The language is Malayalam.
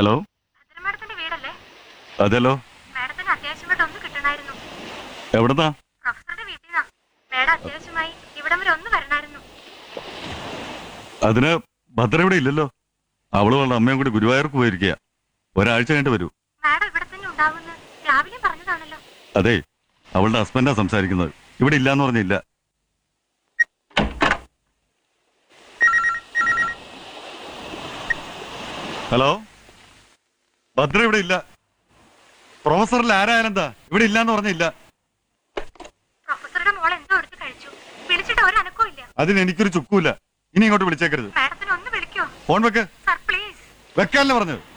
ഹലോ ഭദ്രമാഡത്തിന്റെ വീടല്ലേ അതെല്ലോ മാഡത്തിന് അത്യാവശ്യമായിട്ട് ഒന്ന് കിട്ടണമായിരുന്നു എവിടുന്നാ പ്രൊഫസറുടെ വീട്ടിൽ നിന്നാ മാഡം അത്യാവശ്യമായി ഇവിടം വരെ ഒന്ന് വരണമായിരുന്നു അതിന് ഭദ്ര ഇവിടെ ഇല്ലല്ലോ അവളും അവളുടെ അമ്മയും കൂടി ഗുരുവായൂർക്ക് പോയിരിക്കുക ഒരാഴ്ച കഴിഞ്ഞിട്ട് വരൂ മാഡം ഇവിടെ തന്നെ ഉണ്ടാവുമെന്ന് രാവിലെ പറഞ്ഞതാണല്ലോ അതെ അവളുടെ ഹസ്ബൻഡാ സംസാരിക്കുന്നത് ഇവിടെ ഇല്ലാന്ന് പറഞ്ഞില്ല ഹലോ ഭദ്ര ഇവിടെ ഇല്ല പ്രൊഫസറിൽ ആരായാലെന്താ ഇവിടെ ഇല്ലാന്ന് പറഞ്ഞില്ല പ്രൊഫസറുടെ മോൾ എന്തോ എടുത്ത് കഴിച്ചു വിളിച്ചിട്ട് ഒരു അനക്കവും ഇല്ല അതിന് എനിക്കൊരു ചുക്കൂല ഇനി ഇങ്ങോട്ട് വിളിച്ചേക്കരുത് മാഡത്തിന് ഒന്ന് വിളിക്കോ ഫോൺ വെക്ക് സർ പ്ലീസ് വെക്കാനല്ലേ പറഞ്ഞത്